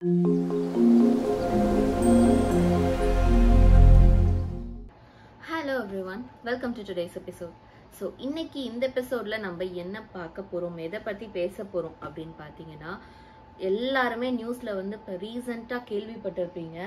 Hello everyone welcome to today's episode so இன்னைக்கு இந்த எபிசோட்ல நம்ம என்ன பார்க்க போறோம் எதை பத்தி பேச போறோம் அப்படின்னு பார்த்தீங்கன்னா எல்லாருமே நியூஸ்ல வந்து இப்போ ரீசண்டாக கேள்விப்பட்டிருப்பீங்க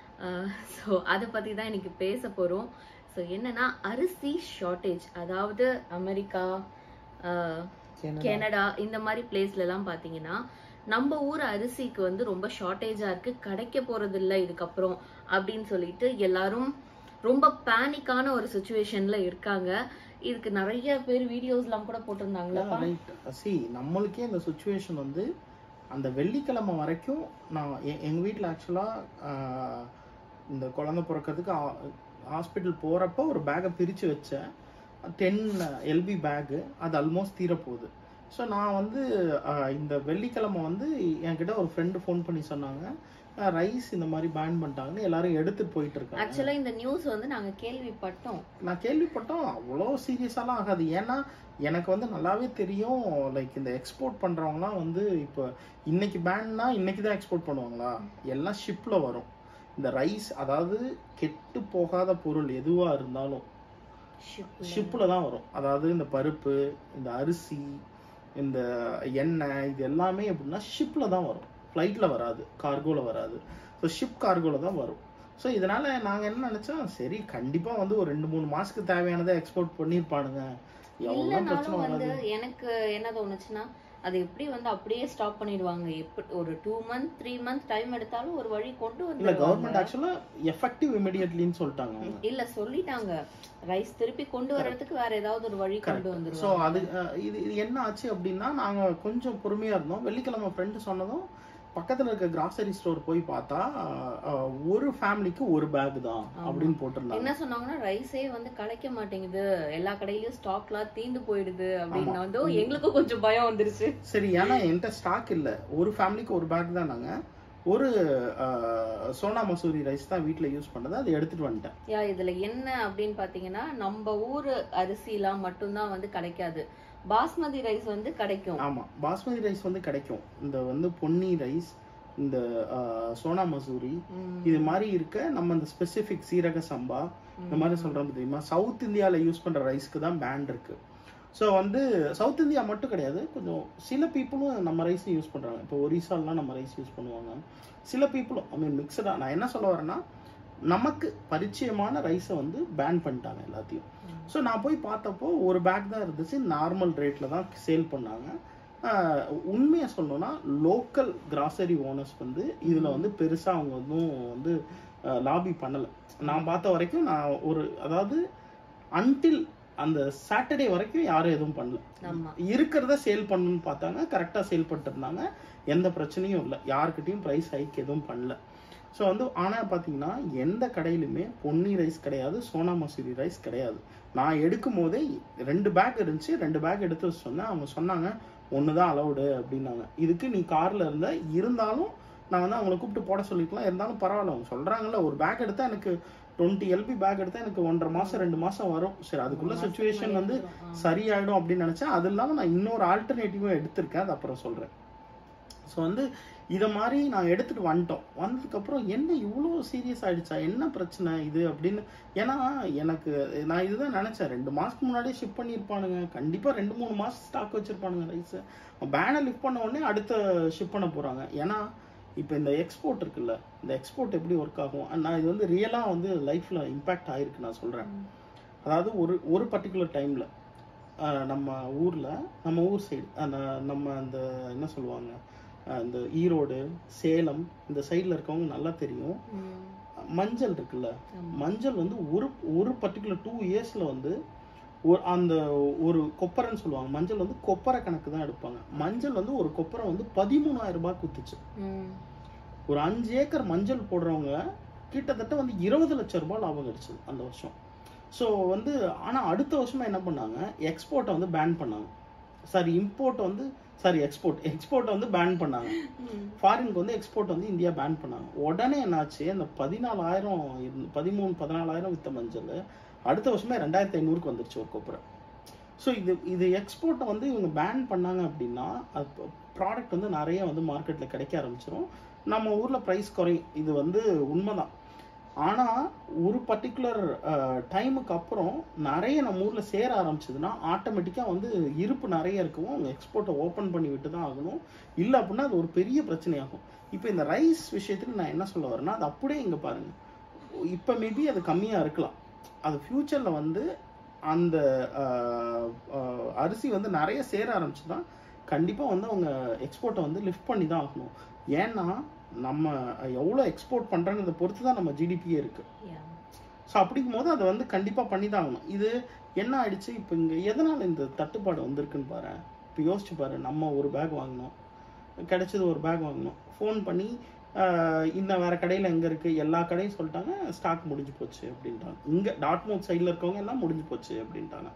ஸோ அதை பத்தி தான் இன்னைக்கு பேச போறோம் ஸோ என்னன்னா அரிசி ஷார்ட்டேஜ் அதாவது அமெரிக்கா ஆஹ், கனடா இந்த மாதிரி பிளேஸ்ல எல்லாம் பாத்தீங்கன்னா நம்ம ஊர் அரிசிக்கு வந்து ரொம்ப ஷார்ட்டேஜா இருக்கு கிடைக்க போறது இல்ல இதுக்கப்புறம் அப்படின்னு சொல்லிட்டு எல்லாரும் ரொம்ப பேனிக்கான ஒரு சுச்சுவேஷன்ல இருக்காங்க இதுக்கு நிறைய பேர் வீடியோஸ்லாம் கூட போட்டிருந்தாங்களா ரைட் சி நம்மளுக்கே இந்த சுச்சுவேஷன் வந்து அந்த வெள்ளிக்கிழமை வரைக்கும் நான் எ- எங்க வீட்டில் ஆக்சுவலாக இந்த குழந்தை பிறக்கிறதுக்கு ஹாஸ்பிட்டல் போகிறப்ப ஒரு பேக்கை பிரித்து வச்சேன் டென் எல்பி பேக்கு அது ஆல்மோஸ்ட் தீரப்போகுது ஸோ நான் வந்து ஆஹ், இந்த வெள்ளிக்கிழமை வந்து என்கிட்ட ஒரு ஃப்ரெண்டு ஃபோன் பண்ணி சொன்னாங்க ரைஸ் இந்த மாதிரி பேன் பண்ணிட்டாங்கன்னு எல்லாரும் எடுத்துட்டு போயிட்டு இருக்காங்க ஆக்சுவலா இந்த நியூஸ் வந்து நாங்க கேள்விப்பட்டோம் நான் கேள்விப்பட்டோம் அவ்வளோ சீரியஸாலாம் ஆகாது ஏன்னா எனக்கு வந்து நல்லாவே தெரியும் லைக் இந்த எக்ஸ்போர்ட் பண்றவங்கலாம் வந்து இப்போ இன்னைக்கு பேன்னா இன்னைக்கு தான் எக்ஸ்போர்ட் பண்ணுவாங்களா எல்லாம் ஷிப்ல வரும் இந்த ரைஸ் அதாவது கெட்டு போகாத பொருள் எதுவா இருந்தாலும் ஷிப்ல தான் வரும் அதாவது இந்த பருப்பு இந்த அரிசி இந்த எண்ணெய் இது எல்லாமே எப்படின்னா ஷிப்ல தான் வரும் ஃப்ளைட்ல வராது கார்கோல வராது ஸோ ஷிப் கார்கோல தான் வரும் ஸோ இதனால நாங்க என்ன நினைச்சோம் சரி கண்டிப்பா வந்து ஒரு ரெண்டு மூணு மாசத்துக்கு தேவையானதை எக்ஸ்போர்ட் பண்ணியிருப்பானுங்க எவ்வளோ பிரச்சனை இல்லனாலும் வந்து வராது எனக்கு என்ன தோணுச்சுன்னா அது எப்படி வந்து அப்படியே ஸ்டாப் பண்ணிடுவாங்க எப்படி ஒரு two month three month time எடுத்தாலும் ஒரு வழி கொண்டு இல்ல வந்து கவர்மெண்ட் ஆக்சுவலா எஃபெக்டிவ் இமிடியட்லின்னு சொல்லிட்டாங்க அவங்க. இல்ல சொல்லிட்டாங்க ரைஸ் திருப்பி கொண்டு வர்றதுக்கு வேற ஏதாவது ஒரு வழி கொண்டு ஸோ வந்துருவாங்க அது அஹ், இது இது என்ன ஆச்சு அப்படின்னா நாங்க கொஞ்சம் பொறுமையா இருந்தோம் வெள்ளிக்கிழமை ஃப்ரெண்டு சொன்னதும் பக்கத்துல இருக்க கிராசரி ஸ்டோர் போய் பார்த்தா அஹ், ஒரு ஃபேமிலிக்கு ஒரு பேக் தான் அப்படின்னு போட்டிருந்தாங்க என்ன சொன்னாங்கன்னா ரைஸே வந்து கிடைக்க மாட்டேங்குது எல்லா கடையிலயும் ஸ்டாக்லாம் தீந்து போயிடுது அப்படின்னு வந்து எங்களுக்கும் கொஞ்சம் பயம் வந்துருச்சு சரி ஏன்னா என்கிட்ட ஸ்டாக் இல்ல ஒரு ஃபேமிலிக்கு ஒரு பேக் தான் நாங்க ஒரு அஹ், சோனா மசூரி ரைஸ் தான் வீட்ல யூஸ் பண்ணது அதை எடுத்துட்டு வந்துட்டேன் யா இதுல என்ன அப்படின்னு பாத்தீங்கன்னா நம்ம ஊரு அரிசிலாம் மட்டும்தான் வந்து கிடைக்காது பாஸ்மதி ரைஸ் வந்து கிடைக்கும் ஆமா பாஸ்மதி ரைஸ் வந்து கிடைக்கும் இந்த வந்து பொன்னி ரைஸ் இந்த அஹ், சோனா மசூரி ம், இது மாதிரி இருக்க நம்ம இந்த ஸ்பெசிபிக் சீரக சம்பா இந்த மாதிரி சொல்றோம் தெரியுமா சவுத் இந்தியால யூஸ் பண்ற ரைஸ்க்கு தான் பேண்ட் இருக்கு ஸோ வந்து சவுத் இந்தியா மட்டும் கிடையாது கொஞ்சம் சில பீப்புளும் நம்ம ரைஸ் யூஸ் பண்றாங்க இப்போ ஒரிசாலாம் நம்ம ரைஸ் யூஸ் பண்ணுவாங்க சில பீப்புளும் ஐ மீன் மிக்சடா நான் என்ன சொல்ல வரேன்னா நமக்கு பரிச்சயமான ரைஸை வந்து பேன் பண்ணிட்டாங்க எல்லாத்தையும் ஸோ நான் போய் பார்த்தப்போ ஒரு பேக் தான் இருந்துச்சு நார்மல் ரேட்ல தான் சேல் பண்ணாங்க ஆஹ் உண்மையை சொல்லணும்னா லோக்கல் கிராசரி ஓனர்ஸ் வந்து இதுல வந்து பெருசா அவங்க ஒன்றும் வந்து லாபி பண்ணல நான் பார்த்த வரைக்கும் நான் ஒரு அதாவது அன்டில் அந்த சாட்டர்டே வரைக்கும் யாரும் எதுவும் பண்ணல ஆமா இருக்கிறத சேல் பண்ணணும்னு பார்த்தாங்க கரெக்டாக சேல் பண்ணிட்டு இருந்தாங்க எந்த பிரச்சனையும் இல்லை யாருக்கிட்டையும் ப்ரைஸ் ஹைக் எதுவும் பண்ணல ஸோ வந்து ஆனால் பார்த்தீங்கன்னா எந்த கடையிலுமே பொன்னி ரைஸ் கிடையாது சோனா மசூரி ரைஸ் கிடையாது நான் எடுக்கும் போதே ரெண்டு பேக் இருந்துச்சு ரெண்டு பேக் எடுத்து வச்சு சொன்னேன் அவங்க சொன்னாங்க ஒன்று தான் அலௌடு அப்படின்னாங்க இதுக்கு நீ காரில் இருந்த இருந்தாலும் நான் வந்து அவங்கள கூப்பிட்டு போட சொல்லிக்கலாம் இருந்தாலும் பரவாயில்ல அவங்க சொல்கிறாங்கல்ல ஒரு பேக் எடுத்தால் எனக்கு டுவெண்ட்டி எல்பி பேக் எடுத்தால் எனக்கு ஒன்றரை மாதம் ரெண்டு மாதம் வரும் சரி அதுக்குள்ள சுச்சுவேஷன் வந்து சரியாயிடும் அப்படின்னு நினைச்சேன் அது இல்லாம நான் இன்னொரு ஆல்டர்னேட்டிவும் எடுத்திருக்கேன் அது அப்புறம் சொல்றேன் ஸோ வந்து இதை மாதிரி நான் எடுத்துட்டு வந்துட்டோம் வந்ததுக்கப்புறம் என்ன இவ்வளோ சீரியஸ் ஆயிடுச்சா என்ன பிரச்சனை இது அப்படின்னு ஏன்னா எனக்கு நான் இதுதான் நினைச்சேன் ரெண்டு மாசத்துக்கு முன்னாடியே ஷிப் பண்ணியிருப்பானுங்க கண்டிப்பா ரெண்டு மூணு மாசம் ஸ்டாக் வச்சிருப்பானுங்க ரைஸ் பேனை லிஃப்ட் பண்ண உடனே அடுத்த ஷிப் பண்ண போறாங்க ஏன்னா இப்போ இந்த எக்ஸ்போர்ட் இருக்குல்ல இந்த எக்ஸ்போர்ட் எப்படி ஒர்க் ஆகும் நான் இது வந்து ரியலாக வந்து லைஃப்ல இம்பாக்ட் ஆயிருக்கு நான் சொல்றேன் அதாவது ஒரு ஒரு பர்டிகுலர் டைம்ல நம்ம ஊர்ல நம்ம ஊர் சைடு நம்ம அந்த என்ன சொல்லுவாங்க அஹ், இந்த ஈரோடு சேலம் இந்த சைடுல இருக்கவங்க நல்லா தெரியும் மஞ்சள் இருக்குல்ல மஞ்சள் வந்து ஒரு ஒரு பர்டிகுலர் டூ இயர்ஸ்ல வந்து ஒரு அந்த ஒரு கொப்பரைன்னு சொல்லுவாங்க மஞ்சள் வந்து கொப்பரை கணக்கு தான் எடுப்பாங்க மஞ்சள் வந்து ஒரு கொப்பரை வந்து பதிமூணாயிரம் ரூபாய் குத்துச்சு ஒரு அஞ்சு ஏக்கர் மஞ்சள் போடுறவங்க கிட்டத்தட்ட வந்து இருபது லட்சம் ரூபாய் லாபம் கிடைச்சது அந்த வருஷம் ஸோ வந்து ஆனால் அடுத்த வருஷமா என்ன பண்ணாங்க எக்ஸ்போர்ட்டை வந்து பேன் பண்ணாங்க சாரி இம்போர்ட் வந்து சாரி எக்ஸ்போர்ட் எக்ஸ்போர்ட்டை வந்து பேன் பண்ணாங்க ஃபாரினுக்கு வந்து எக்ஸ்போர்ட் வந்து இந்தியா பேன் பண்ணாங்க உடனே என்னாச்சு அந்த பதினாலாயிரம் இருந்து- பதிமூணு பதினாலாயிரம் வித்த மஞ்சள் அடுத்த வருஷமே ரெண்டாயிரத்தி ஐநூறுக்கு வந்துருச்சு ஒரு கொப்பரை ஸோ இது இது எக்ஸ்போர்ட்டை வந்து இவங்க பேன் பண்ணாங்க அப்படின்னா அது ப்ராடக்ட் வந்து நிறைய வந்து மார்க்கெட்டில் கிடைக்க ஆரம்பிச்சிடும் நம்ம ஊர்ல பிரைஸ் குறையும் இது வந்து உண்மைதான் ஆனா ஒரு பர்டிகுலர் டைமுக்கு அப்புறம் நிறைய நம்ம ஊர்ல சேர ஆரம்பிச்சதுன்னா ஆட்டோமேட்டிக்கா வந்து இருப்பு நிறைய இருக்கவும் அவங்க எக்ஸ்போர்ட்டை ஓப்பன் பண்ணி விட்டு தான் ஆகணும் இல்ல அப்படின்னா அது ஒரு பெரிய பிரச்சனையாகும் இப்போ இந்த ரைஸ் விஷயத்துல நான் என்ன சொல்ல வரேன்னா அது அப்படியே இங்க பாருங்க இப்போ மேபி அது கம்மியா இருக்கலாம் அது ஃபியூச்சர்ல வந்து அந்த அஹ், அஹ், அரிசி வந்து நிறைய சேர ஆரம்பிச்சுன்னா கண்டிப்பா வந்து அவங்க எக்ஸ்போர்ட்டை வந்து லிஃப்ட் பண்ணி தான் ஆகணும் ஏன்னா நம்ம எவ்வளோ எக்ஸ்போர்ட் பண்றோங்கிறத பொறுத்து தான் நம்ம ஜிடிபியே இருக்கு Yeah. ஸோ அப்படிங்கும் போது அதை வந்து கண்டிப்பா பண்ணி தான் ஆகணும் இது என்ன ஆயிடுச்சு இப்போ இங்க எதனால இந்த தட்டுப்பாடு வந்திருக்குன்னு பாரு இப்போ யோசிச்சு பாரு நம்ம ஒரு பேக் வாங்கினோம் கிடைச்சது ஒரு பேக் வாங்கினோம் ஃபோன் பண்ணி ஆஹ், இன்னும் வேற கடையில் எங்க இருக்கு எல்லா கடையும் சொல்லிட்டாங்க ஸ்டாக் முடிஞ்சு போச்சு அப்படின்ட்டாங்க இங்க டாட்மோட் சைடில் இருக்கவங்க எல்லாம் முடிஞ்சு போச்சு அப்படின்ட்டாங்க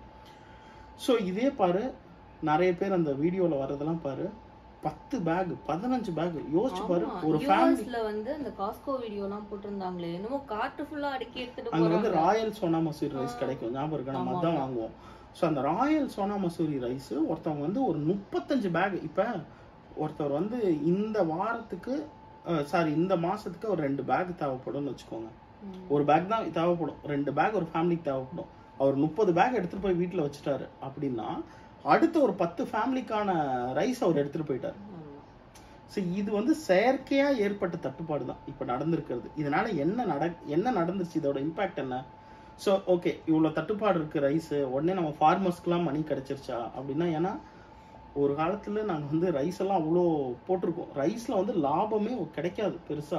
ஸோ இதே பாரு நிறைய பேர் அந்த வீடியோல வர்றதெல்லாம் பாரு பத்து பேக் பதினஞ்சு பேக் யோசிச்சு பாரு ஆமா, ஒரு ஃபேமிலி US ல வந்து அந்த காஸ்கோ வீடியோ எல்லாம் போட்டிருந்தாங்களே என்னமோ காட்டு ஃபுல்லா அடுக்கி எடுத்துட்டு அங்க வந்து போறாங்க ராயல் சோனா மசூரி ரைஸ் கிடைக்கும் ஞாபகம் இருக்கா நம்ம ஆமா, அதான் ஆமா. வாங்குவோம் ஸோ அந்த ராயல் சோனா மசூரி ரைஸ் ஒருத்தவங்க வந்து ஒரு முப்பத்தஞ்சு பேக் இப்போ ஒருத்தர் வந்து இந்த வாரத்துக்கு சாரி இந்த மாசத்துக்கு ஒரு ரெண்டு பேக் தேவைப்படும்னு வச்சுக்கோங்க ம். ஒரு பேக் தான் தேவைப்படும் ரெண்டு பேக் ஒரு ஃபேமிலிக்கு தேவைப்படும் அவர் முப்பது பேக் எடுத்துட்டு போய் வீட்டில் வச்சுட்டாரு அப்படின்னா அடுத்த ஒரு பத்து ஃபேமிலிக்கான ரைஸ் அவர் எடுத்துட்டு போயிட்டார் ஆமா. ஸோ இது வந்து செயற்கையா ஏற்பட்ட தட்டுப்பாடு தான் இப்போ நடந்திருக்கிறது இதனால என்ன நட என்ன நடந்துச்சு இதோட இம்பாக்ட் என்ன ஸோ ஓகே இவ்வளோ தட்டுப்பாடு இருக்கு ரைஸ் உடனே நம்ம ஃபார்மர்ஸ்க்குலாம் மணி கிடைச்சிருச்சா அப்படின்னா ஏன்னா ஒரு காலத்துல நாங்க வந்து ரைஸ் எல்லாம் அவ்வளோ போட்டிருக்கோம் ரைஸ்ல வந்து லாபமே கிடைக்காது பெருசா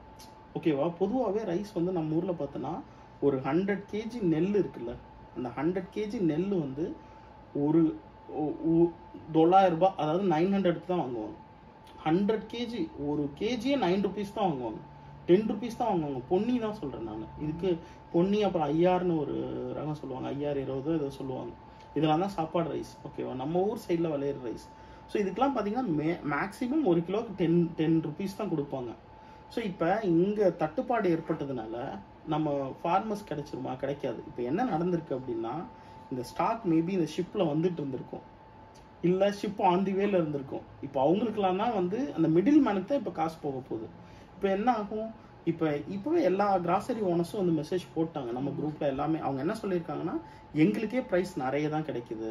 ஓகேவா பொதுவாகவே ரைஸ் வந்து நம்ம ஊர்ல பார்த்தோன்னா ஒரு ஹண்ட்ரட் கேஜி நெல் இருக்குல்ல அந்த ஹண்ட்ரட் கேஜி நெல் வந்து ஒரு ஒ- ஒ- தொள்ளாயிரம் ரூபாய் அதாவது நைன் ஹண்ட்ரட்க்கு தான் வாங்குவாங்க ஹண்ட்ரட் கேஜி ஒரு கேஜியே நைன் ருபீஸ் தான் வாங்குவாங்க டென் ருபீஸ் தான் வாங்குவாங்க பொன்னி தான் சொல்றேன் நான் இதுக்கு பொன்னி அப்புறம் ஐயாறுன்னு ஒரு ரகம் சொல்லுவாங்க ஐயாறு இருபதோ ஏதோ சொல்லுவாங்க இதெல்லாம் தான் சாப்பாடு ரைஸ் ஓகேவா நம்ம ஊர் சைடில் விளையிற ரைஸ் ஸோ இதுக்கெல்லாம் பார்த்தீங்கன்னா மே மேக்ஸிமம் ஒரு கிலோக்கு டென் டென் ருபீஸ் தான் கொடுப்பாங்க ஸோ இப்போ இங்கே தட்டுப்பாடு ஏற்பட்டதுனால நம்ம ஃபார்மர்ஸ் கிடைச்சிருமா கிடைக்காது இப்போ என்ன நடந்திருக்கு அப்படின்னா இந்த ஸ்டாக் மேபி இந்த ஷிப்பில் வந்துட்டு இருந்திருக்கும் இல்லை ஷிப் ஆன் தி வேல இருந்திருக்கும் இப்போ அவங்களுக்குலாம் தான் வந்து அந்த மிடில் மேனுக்கு தான் இப்போ காசு போக போகுது இப்போ என்ன ஆகும் இப்போ இப்போவே எல்லா கிராசரி ஓனர்ஸும் வந்து மெசேஜ் போட்டாங்க நம்ம குரூப்ல எல்லாமே அவங்க என்ன சொல்லியிருக்காங்கன்னா எங்களுக்கே ப்ரைஸ் நிறைய தான் கிடைக்குது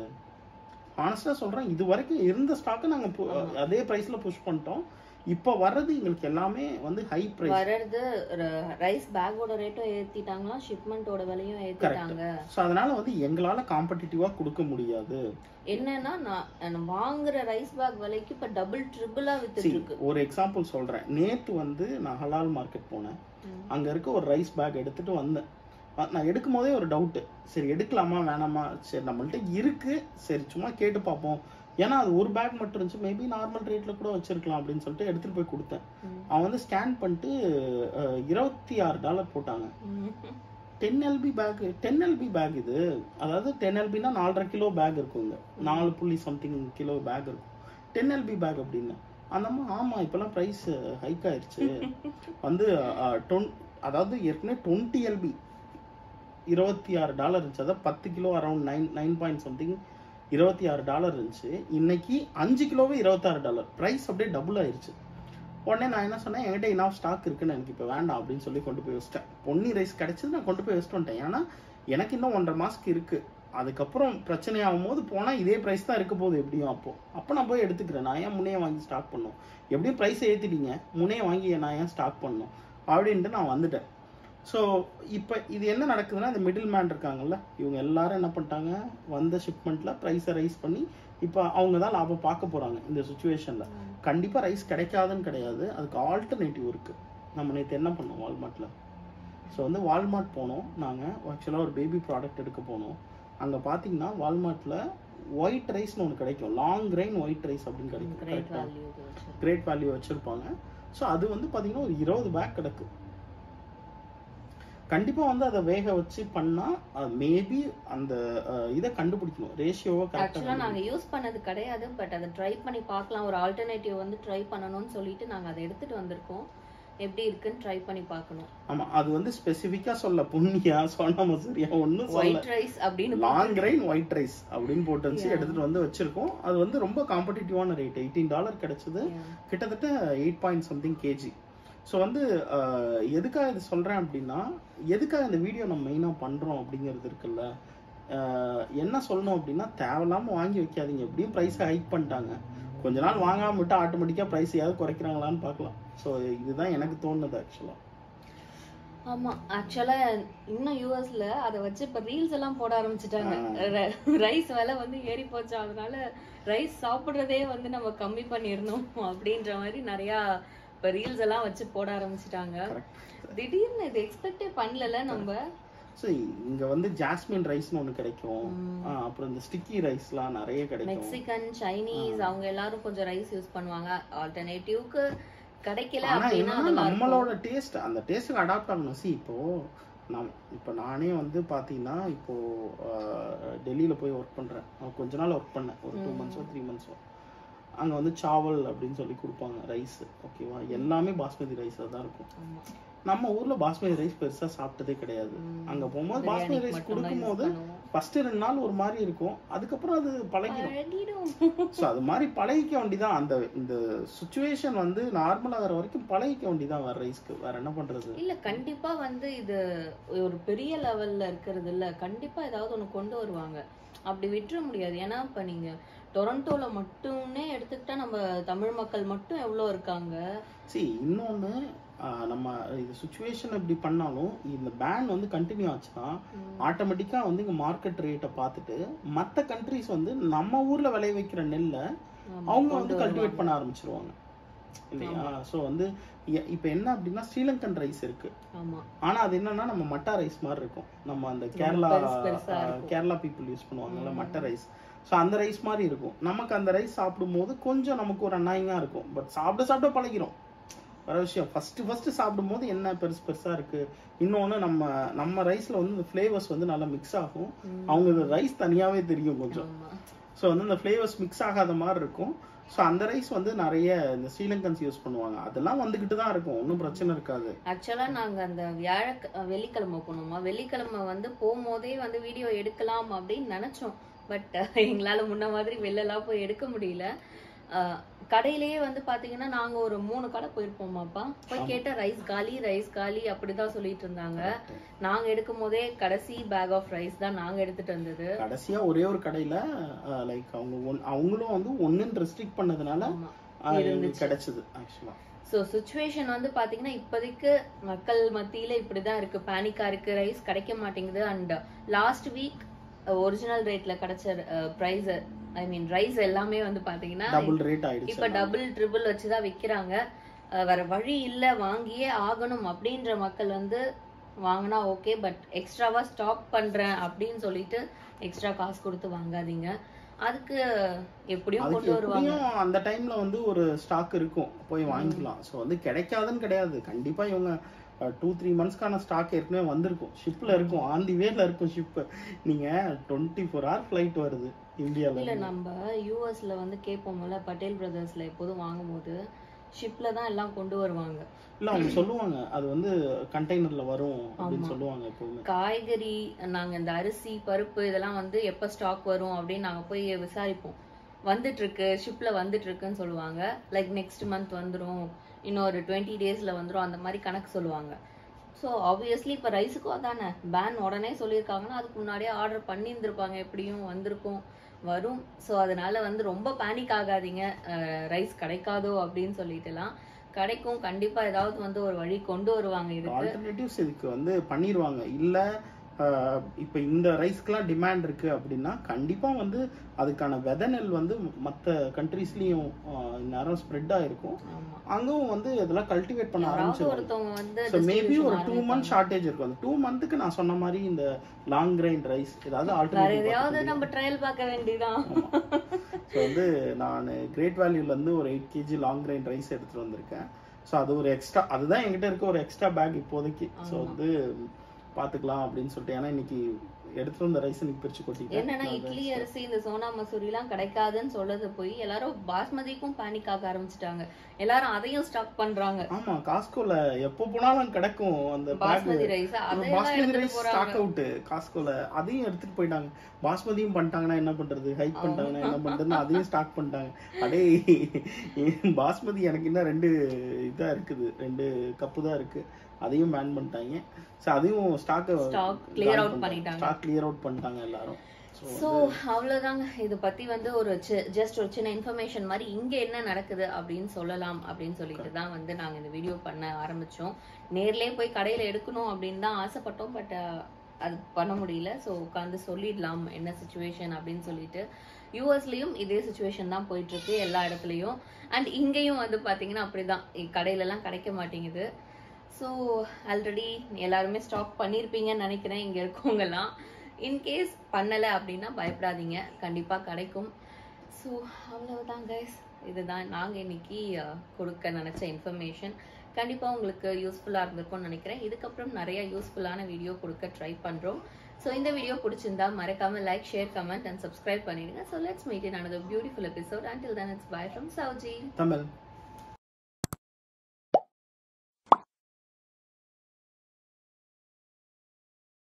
ஆனஸ்டா சொல்றேன் இது வரைக்கும் இருந்த ஸ்டாக்கை நாங்க பு- அதே பிரைஸ்ல புஷ் பண்ணிட்டோம் இப்போ வர்றது எங்களுக்கு எல்லாமே வந்து ஹை பிரைஸ் வர்றது ரைஸ் பேக்கோட ரேட்டும் ஏத்திட்டாங்களா ஷிப்மெண்டோட விலையும் ஏத்திட்டாங்க ஸோ அதனால வந்து எங்களால காம்படிட்டிவா கொடுக்க முடியாது என்னன்னா நான் நான் வாங்குற ரைஸ் பேக் விலைக்கு இப்ப டபுள் ட்ரிபிளா வித்துட்டு See, இருக்கு ஒரு எக்ஸாம்பிள் சொல்றேன் நேத்து வந்து நான் ஹலால் மார்க்கெட் போனேன் ம். அங்க இருக்க ஒரு ரைஸ் பேக் எடுத்துட்டு வந்தேன் அ- நான் எடுக்கும் போதே ஒரு டவுட் சரி எடுக்கலாமா வேணாமா சரி நம்மள்ட்ட இருக்கு சரி சும்மா கேட்டு பார்ப்போம் ஏன்னா அது ஒரு பேக் மட்டும் இருந்துச்சு மேபி நார்மல் ரேட்ல கூட வச்சிருக்கலாம் அப்படின்னு சொல்லிட்டு எடுத்துட்டு போய் கொடுத்தேன் ம். அவன் வந்து ஸ்கேன் பண்ணிட்டு அஹ், இருபத்தி ஆறு டாலர் போட்டாங்க ம். Ten LB bag ten LB bag இது அதாவது டென் எல்பினா நாலரை கிலோ பேக் இருக்குங்க நாலு புள்ளி சம்திங் கிலோ பேக் இருக்கும் டென் எல்பி பேக் அப்படின்னு அந்த அம்மா ஆமா இப்பெல்லாம் ப்ரைஸ் ஹைக் ஆயிருச்சு வந்து அஹ், டொன் அதாவது ஏற்கனவே டுவெண்ட்டி எல்பி இருபத்தி ஆறு டாலர் இருந்துச்சு அதாவது பத்து kilo around nine nine point something இருபத்தி ஆறு டாலர் இருந்துச்சு இன்னைக்கு அஞ்சு கிலோவே இருபத்தாறு டாலர் ப்ரைஸ் அப்படியே டபுள் ஆயிருச்சு உடனே நான் என்ன சொன்னேன் என்கிட்ட இனாஃப் ஸ்டாக் இருக்குன்னு எனக்கு இப்போ வேண்டாம் அப்படின்னு சொல்லி கொண்டு போய் வச்சிட்டேன் பொன்னி ரைஸ் கிடைச்சது நான் கொண்டு போய் வச்சுட்டு வந்துட்டேன் ஏன்னா எனக்கு இன்னும் ஒன்றரை மாசத்துக்கு இருக்கு அதுக்கப்புறம் பிரச்சனை ஆகும்போது போனால் இதே ப்ரைஸ் தான் இருக்க போகுது எப்படியும் அப்போ அப்போ நான் போய் எடுத்துக்கிறேன் நான் ஏன் முனையை வாங்கி ஸ்டாக் பண்ணும் எப்படியும் ப்ரைஸ் ஏற்றிட்டீங்க முனையை வாங்கி நான் ஏன் ஸ்டாக் பண்ணணும் அப்படின்ட்டு நான் வந்துட்டேன் ஸோ இப்போ இது என்ன நடக்குதுன்னா இந்த மிடில் மேன் இருக்காங்கல்ல இவங்க எல்லாரும் என்ன பண்ணிட்டாங்க வந்த ஷிப்மெண்ட்ல ப்ரைஸை ரைஸ் பண்ணி இப்போ அவங்க தான் லாபம் பார்க்க போறாங்க இந்த சுச்சுவேஷன்ல கண்டிப்பா ரைஸ் கிடைக்காதுன்னு கிடையாது அதுக்கு ஆல்டர்னேட்டிவ் இருக்கு நம்ம நேற்று என்ன பண்ணோம் வால்மார்ட்ல ஸோ வந்து வால்மார்ட் போனோம் நாங்கள் ஆக்சுவலாக ஒரு பேபி ப்ராடக்ட் எடுக்க போனோம் அங்கே பார்த்தீங்கன்னா வால்மார்ட்ல ஒயிட் ரைஸ்னு ஒன்று கிடைக்கும் லாங் கிரைன் ஒயிட் ரைஸ் அப்படின்னு கிடைக்கும் கிரேட் கரெக்டாக வேல்யூ கிரேட் வேல்யூ வச்சிருப்பாங்க ஸோ அது வந்து பார்த்தீங்கன்னா ஒரு இருபது பேக் கிடக்கு கண்டிப்பா வந்து அதை வேக வச்சு பண்ணா மேபி அந்த அஹ், இதை கண்டுபிடிக்கணும் ரேஷியோவை ஆக்சுவலா கரெக்டாக நாங்க யூஸ் பண்ணது கிடையாது பட் அதை ட்ரை பண்ணி பார்க்கலாம் ஒரு ஆல்டர்னேட்டிவ் வந்து ட்ரை பண்ணணும்னு சொல்லிட்டு நாங்க அதை எடுத்துட்டு வந்திருக்கோம் எப்படி இருக்குன்னு ட்ரை பண்ணி பார்க்கணும் ஆமா அது வந்து ஸ்பெசிஃபிக்கா சொல்ல புண்ணியா சோனா மசூரியா ஒன்றும் சொல்ல ஒயிட் ரைஸ் அப்படின்னு லாங் கிரைன் ஒயிட் ரைஸ் அப்படின்னு போட்டுருந்துச்சு Yeah. எடுத்துட்டு வந்து வச்சிருக்கோம் அது வந்து ரொம்ப காம்படிட்டிவான ரேட் எயிட்டீன் டாலர் கிடைச்சது Yeah. கிட்டத்தட்ட eight point something KG so வந்து அஹ், எதுக்காக இது சொல்கிறேன் அப்படின்னா எதுக்காக இந்த வீடியோ நம்ம மெயினாக பண்ணுறோம் அப்படிங்கிறது இருக்குல்ல அஹ், என்ன சொல்லணும் அப்படின்னா தேவையில்லாமல் வாங்கி வைக்காதீங்க எப்படியும் ப்ரைஸை ஹைக் பண்ணிட்டாங்க கொஞ்ச நாள் வாங்காம விட்டு ஆட்டோமேட்டிக்காக ப்ரைஸ் ஏதாவது குறைக்கிறாங்களான்னு பார்க்கலாம் ஸோ இதுதான் எனக்கு தோணுது ஆக்சுவலாக ஆமா ஆக்சுவலா இன்னும் யூஎஸ்ல அத வச்சு இப்ப ரீல்ஸ் எல்லாம் போட ஆரம்பிச்சிட்டாங்க ரைஸ் விலை வந்து ஏறி போச்சு அதனால ரைஸ் சாப்பிடுறதே வந்து நம்ம கம்மி பண்ணிடணும் அப்படின்ற மாதிரி நிறைய இப்ப ரீல்ஸ் எல்லாம் வச்சு போட ஆரம்பிச்சிட்டாங்க திடீர்னு இது எக்ஸ்பெக்டே பண்ணல நம்ம ஸோ இங்கே வந்து ஜாஸ்மின் ரைஸ்னு ஒன்று கிடைக்கும் ஆ, அப்புறம் இந்த ஸ்டிக்கி ரைஸ்லாம் நிறைய கிடைக்கும் மெக்சிகன் சைனீஸ் அவங்க எல்லாரும் கொஞ்சம் ரைஸ் யூஸ் பண்ணுவாங்க ஆல்டர்னேட்டிவ்க்கு கிடைக்கல ஆனா அப்படின்னா என்னன்னா அதெல்லாம் நம்மளோட டேஸ்ட் அந்த டேஸ்ட்டுக்கு அடாப்ட் ஆகணும் சி இப்போ நான் இப்போ நானே வந்து பார்த்தீங்கன்னா இப்போ ஆஹ், டெல்லியில போய் ஒர்க் பண்றேன் நான் கொஞ்ச நாள் ஒர்க் பண்ணேன் ஒரு டூ மந்த்ஸோ த்ரீ மந்த்ஸோ அங்க வந்து சாவல் அப்படின்னு சொல்லி கொடுப்பாங்க ரைஸ் ஓகேவா எல்லாமே பாஸ்மதி ரைஸாக தான் இருக்கும் ஆமா. நம்ம ஊர்ல பாஸ்மதி ரைஸ் பெருசா சாப்பிட்டதே கிடையாது அங்க போகும்போது பாஸ்மதி ரைஸ் கொடுக்கும்போது ஃபர்ஸ்ட் ரெண்டு நாள் ஒரு மாதிரி இருக்கும் அதுக்கப்புறம் அது பழகிடும் பழகிடும். ஸோ அது மாதிரி பழகிக்க வேண்டிதான் அந்த இந்த சுச்சுவேஷன் வந்து நார்மல் ஆகிற வரைக்கும் பழகிக்க வேண்டிதான் வேற ரைஸ்க்கு வேற என்ன பண்றது இல்ல கண்டிப்பா வந்து இது ஒரு பெரிய லெவல்ல இருக்கிறது இல்ல கண்டிப்பா ஏதாவது ஒண்ணு கொண்டு வருவாங்க அப்படி விட்டுற முடியாது ஏன்னா இப்ப நீங்க டொரண்டோல மட்டுமே எடுத்துக்கிட்டா நம்ம தமிழ் மக்கள் மட்டும் எவ்வளவு இருக்காங்க சி இன்னொன்று நம்ம இது சுச்சுவேஷன் இப்படி பண்ணாலும் இந்த பேன் வந்து கண்டினியூ ஆச்சுன்னா ஆட்டோமேட்டிக்காக வந்து இங்கே மார்க்கெட் ரேட்டை பார்த்துட்டு மற்ற கண்ட்ரிஸ் வந்து நம்ம ஊரில் விளைய வைக்கிற நெல்லை ஆமா, அவங்க கொண்டு வந்து வருவாங்க. கல்டிவேட் பண்ண ஆரம்பிச்சிருவாங்க இல்லையா ஸோ வந்து எ- இப்போ என்ன அப்படின்னா ஸ்ரீலங்கன் ரைஸ் இருக்கு ஆமா ஆனா அது என்னன்னா நம்ம மட்டா ரைஸ் மாதிரி இருக்கும் நம்ம அந்த கேரளா பெருசு பெருசா ஆ, கேரளா பீப்புள் யூஸ் பண்ணுவாங்கல்ல மட்டை ரைஸ் ஸோ அந்த ரைஸ் மாதிரி இருக்கும் நமக்கு அந்த ரைஸ் சாப்பிடும்போது கொஞ்சம் நமக்கு ஒரு அநாயங்கா இருக்கும் பட் சாப்பிட சாப்பிட பழகிறோம் வர விஷயம் ஃபர்ஸ்ட் ஃபர்ஸ்ட் சாப்பிடும்போது என்ன பெருசு பெருசா இருக்கு இன்னொன்னு நம்ம நம்ம ரைஸ்ல வந்து இந்த ஃப்ளேவர்ஸ் வந்து நல்லா மிக்ஸ் ஆகும் அவங்க இந்த ரைஸ் தனியாவே தெரியும் கொஞ்சம் ஆமா ஸோ வந்து இந்த ஃப்ளேவர்ஸ் மிக்ஸ் ஆகாத மாதிரி இருக்கும் ஸோ அந்த ரைஸ் வந்து நிறைய இந்த ஸ்ரீலங்கன்ஸ் யூஸ் பண்ணுவாங்க அதெல்லாம் வந்துகிட்டு தான் இருக்கும் ஒன்றும் பிரச்சனை இருக்காது ஆக்சுவலா நாங்க அந்த வியாழ வெள்ளிக்கிழமை போனோமா வெள்ளிக்கிழமை வந்து போகும்போதே வந்து வீடியோ எடுக்கலாம் அப்படின்னு நினைச்சோம் பட் எங்களால முன்ன மாதிரி வெளிலலாம் போய் எடுக்க முடியல அஹ், கடையிலேயே வந்து பாத்தீங்கன்னா நாங்க ஒரு மூணு கடை போயிருப்போமாப்பா போய் கேட்டா ரைஸ் காலி ரைஸ் காலி அப்படிதான் சொல்லிட்டு இருந்தாங்க நாங்க எடுக்கும் போதே கடைசி பேக் ஆஃப் ரைஸ் தான் நாங்க எடுத்துட்டு வந்தது கடைசியா ஒரே ஒரு கடையில லைக் அவங்க ஒன்- அவங்களும் வந்து ஒன்னு ரெஸ்ட்ரிக்ட் பண்ணதுனால ஆமா ஆஹ், எங்களுக்கு கிடைச்சது ஆக்சுவலா ஸோ சுச்சுவேஷன் வந்து பாத்தீங்கன்னா இப்போதைக்கு மக்கள் மத்தியில இப்படிதான் இருக்கு பேனிக்கா இருக்கு ரைஸ் கிடைக்க மாட்டேங்குது அண்ட் லாஸ்ட் வீக் ஒரிஜினல் ரேட்ல கிடைச்ச ப்ரைஸ் ஐ மீன் ரைஸ் எல்லாமே வந்து பாத்தீங்கன்னா டபுள் ரேட் ஆயிடுச்சு இப்ப டபுள் ட்ரிபிள் வச்சுதான் விக்கிறாங்க அஹ் வேற வழி இல்ல வாங்கியே ஆகணும் அப்படின்ற மக்கள் வந்து வாங்கினா ஓகே பட் எக்ஸ்ட்ராவா ஸ்டாக் பண்றேன் அப்படின்னு சொல்லிட்டு எக்ஸ்ட்ரா காசு கொடுத்து வாங்காதீங்க அதுக்கு எப்படியும் அதுக்கு கொண்டு வருவாங்க எப்படியும் அந்த டைம்ல வந்து ஒரு ஸ்டாக் இருக்கும் போய் வாங்கிக்கலாம் ஸோ வந்து கிடைக்காதுன்னு கிடையாது கண்டிப்பா இவங்க டூ த்ரீ மந்த்ஸ்க்கான ஸ்டாக் ஏற்கனவே வந்திருக்கும் ஷிப்ல இருக்கும் ஆன் தி வேல இருக்கும் ஷிப் நீங்க டுவெண்ட்டி ஃபோர் ஹவர் ஃபிளைட் வருது இந்தியால இல்ல நம்ம யூஎஸ்ல வந்து கேட்போம்ல பட்டேல் பிரதர்ஸ்ல எப்போதும் வாங்கும்போது ஷிப்ல தான் எல்லாம் கொண்டு வருவாங்க இல்ல அவங்க சொல்லுவாங்க அது வந்து கண்டெய்னர்ல வரும் அப்படின்னு சொல்லுவாங்க எப்பவுமே காய்கறி நாங்க இந்த அரிசி பருப்பு இதெல்லாம் வந்து எப்ப ஸ்டாக் வரும் அப்படின்னு நாங்க போய் விசாரிப்போம் வந்துட்டு இருக்கு ஷிப்ல வந்துட்டு இருக்குன்னு சொல்லுவாங்க லைக் நெக்ஸ்ட் மந்த் வந்துரும் இன்னொரு டுவெண்ட்டி டேஸ்ல வந்துரும் அந்த மாதிரி கணக்கு சொல்லுவாங்க ஸோ ஆப்வியஸ்லி இப்போ ரைஸுக்கும் அதானே பேன் உடனே சொல்லியிருக்காங்கன்னா அதுக்கு முன்னாடியே ஆர்டர் பண்ணியிருந்திருப்பாங்க எப்படியும் வந்திருக்கும் வரும் ஸோ அதனால வந்து ரொம்ப பேனிக் ஆகாதீங்க ரைஸ் கிடைக்காதோ அப்படின்னு சொல்லிட்டுலாம் கிடைக்கும் கண்டிப்பா ஏதாவது வந்து ஒரு வழி கொண்டு வருவாங்க இதுக்கு ஆல்டர்னேட்டிவ்ஸ் இதுக்கு வந்து பண்ணிடுவாங்க இல்ல ஆஹ், இப்ப இந்த ரைஸ்க்குலாம் டிமாண்ட் இருக்கு அப்படின்னா கண்டிப்பா வந்து அதுக்கான விதை நெல் வந்து மற்ற கண்ட்ரீஸ்லயும் நேரம் ஸ்ப்ரெட் ஆயிருக்கும் ஆமா அங்கவும் வந்து இதெல்லாம் கல்டிவேட் பண்ண யாராவது ஆரம்பிச்சிருவாங்க ஒருத்தவங்க வந்து ஸோ மேபி distribution ஒரு டூ ஆரம்பிப்பாங்க. மந்த் ஷார்டேஜ் இருக்கும் அந்த டூ மந்த்துக்கு நான் சொன்ன மாதிரி இந்த லாங் கிரைன் ரைஸ் ஏதாவது வேற ஆல்டர்னேட்டிவ் எதையாவது நம்ம ட்ரையல் பார்க்க வேண்டியதான் ஸோ வந்து நான் கிரேட் வேல்யூல இருந்து ஒரு eight KG long grain rice எடுத்துட்டு வந்திருக்கேன் ஸோ அது ஒரு எக்ஸ்ட்ரா அதுதான் என்கிட்ட இருக்க ஒரு எக்ஸ்ட்ரா பேக் இப்போதைக்கு ஸோ வந்து பார்த்துக்கலாம் அப்படின்னு சொல்லிட்டு ஏன்னா இன்னைக்கு எடுத்துட்டு வந்த ரைஸ் இன்னைக்கு பிரிச்சு கொட்டிட்டேன் என்னன்னா நான் இட்லி rice- அரிசி இந்த சோனா மசூரி எல்லாம் கிடைக்காதுன்னு சொல்றது போய் எல்லாரும் பாஸ்மதிக்கும் பேனிக் ஆக ஆரம்பிச்சிட்டாங்க எல்லாரும் அதையும் ஸ்டாக் பண்றாங்க ஆமா காஸ்கோல எப்போ போனாலும் கிடைக்கும் அந்த பேக் பாஸ்மதி ரைஸ் அதெல்லாம் பாஸ்மதி எடுத்துட்டு ரைஸ் போறாங்க ஸ்டாக் அவுட் காஸ்கோல அதையும் எடுத்துட்டு போயிட்டாங்க பாஸ்மதியும் பண்ணிட்டாங்கன்னா என்ன பண்றது ஹைக் பண்ணிட்டாங்கன்னா என்ன பண்றதுன்னு அதையும் ஸ்டாக் பண்ணிட்டாங்க அடே பாஸ்மதி எனக்கு இன்னும் ரெண்டு இதா இருக்குது ரெண்டு கப்பு தான் இருக்கு அதையும் பேன் பண்ணிட்டாங்க ஸோ அதையும் ஸ்டாக் Stock clear out பண்ணிட்டாங்க. ஸ்டாக் கிளியர் அவுட் பண்ணிட்டாங்க எல்லாரும் ஸோ சோ அவ்வளவுதாங்க இத பத்தி வந்து ஒரு ஜஸ்ட் ஒரு சின்ன இன்ஃபர்மேஷன் மாதிரி இங்க என்ன நடக்குது அப்படின்னு சொல்லலாம் அப்படின்னு சொல்லிட்டு தான் வந்து நாங்க இந்த வீடியோ பண்ண ஆரம்பிச்சோம் நேர்லயே போய் கடையில எடுக்கணும் அப்படின்னு தான் ஆசைப்பட்டோம் பட் அது பண்ண முடியல ஸோ உட்காந்து சொல்லிடலாம் என்ன சுச்சுவேஷன் அப்படின்னு சொல்லிட்டு யூஎஸ்லயும் இதே சுச்சுவேஷன் தான் போயிட்டு இருக்கு எல்லா இடத்துலயும் அண்ட் இங்கேயும் வந்து பாத்தீங்கன்னா அப்படிதான் இ- கடையில எல்லாம் கிடைக்க மாட்டேங்குது ஸோ ஆல்ரெடி எல்லாருமே ஸ்டாக் பண்ணியிருப்பீங்கன்னு நினைக்கிறேன் இங்க இருக்கவங்கலாம் இன்கேஸ் பண்ணலை அப்படின்னா பயப்படாதீங்க கண்டிப்பா கிடைக்கும் ஸோ அவ்வளவுதான் கைஸ் இதுதான் நாங்க இன்னைக்கு அஹ், கொடுக்க நினைச்ச இன்ஃபர்மேஷன் கண்டிப்பா உங்களுக்கு யூஸ்ஃபுல்லா இருந்திருக்கும்னு நினைக்கிறேன் இதுக்கப்புறம் நிறைய யூஸ்ஃபுல்லான வீடியோ கொடுக்க ட்ரை பண்றோம் ஸோ இந்த வீடியோ பிடிச்சிருந்தா மறக்காம like share comment and subscribe பண்ணிடுங்க so let's meet in another beautiful episode until then it's bye from Sowji Tamil